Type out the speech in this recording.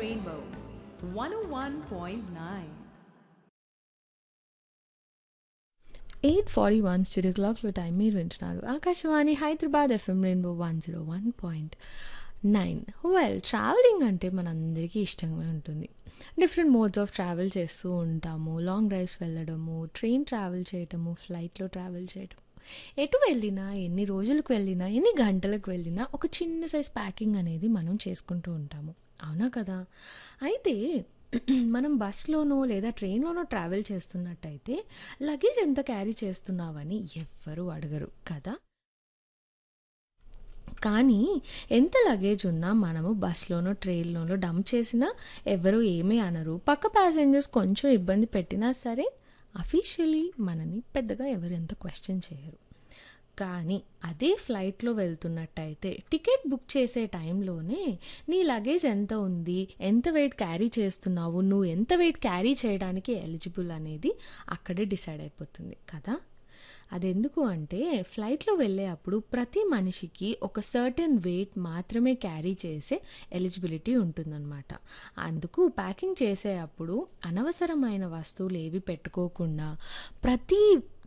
Rainbow 101.9. Eight forty one studio క్లాక్లో time మీరు వింటున్నారు Akashvani Hyderabad FM rainbow one zero one point nine well travelling అంటే మనందరికీ ఇష్టంగా ఉంటుంది డిఫరెంట్ మోడ్స్ ఆఫ్ ట్రావెల్ చేస్తూ ఉంటాము లాంగ్ డ్రైవ్స్ వెళ్ళడము ట్రైన్ ట్రావెల్ చేయటము ఫ్లైట్లో ట్రావెల్ చేయటం ఎటు వెళ్ళినా ఎన్ని రోజులకు వెళ్ళినా ఎన్ని గంటలకు వెళ్ళినా ఒక చిన్న సైజ్ ప్యాకింగ్ అనేది మనం చేసుకుంటూ ఉంటాము అవునా కదా అయితే మనం బస్లోనో లేదా ట్రైన్లోనో ట్రావెల్ చేస్తున్నట్టయితే లగేజ్ ఎంత క్యారీ చేస్తున్నావని ఎవ్వరూ అడగరు కదా కానీ ఎంత లగేజ్ ఉన్నా మనము బస్లోనో ట్రైన్లోనో డంప్ చేసినా ఎవరు ఏమీ అనరు పక్క ప్యాసింజర్స్ కొంచెం ఇబ్బంది పెట్టినా సరే అఫీషియలీ మనని పెద్దగా ఎవరు ఎంత క్వశ్చన్ చేయరు కానీ అదే ఫ్లైట్లో వెళ్తున్నట్టయితే టికెట్ బుక్ చేసే టైంలోనే నీ లగేజ్ ఎంత ఉంది ఎంత వెయిట్ క్యారీ చేస్తున్నావు నువ్వు ఎంత వెయిట్ క్యారీ చేయడానికి ఎలిజిబుల్ అనేది అక్కడే డిసైడ్ అయిపోతుంది కదా అదెందుకు అంటే ఫ్లైట్లో వెళ్ళే అప్పుడు ప్రతి మనిషికి ఒక సర్టెన్ వెయిట్ మాత్రమే క్యారీ చేసే ఎలిజిబిలిటీ ఉంటుందన్నమాట అందుకు ప్యాకింగ్ చేసే అప్పుడు అనవసరమైన వస్తువులు ఏవి పెట్టుకోకుండా ప్రతి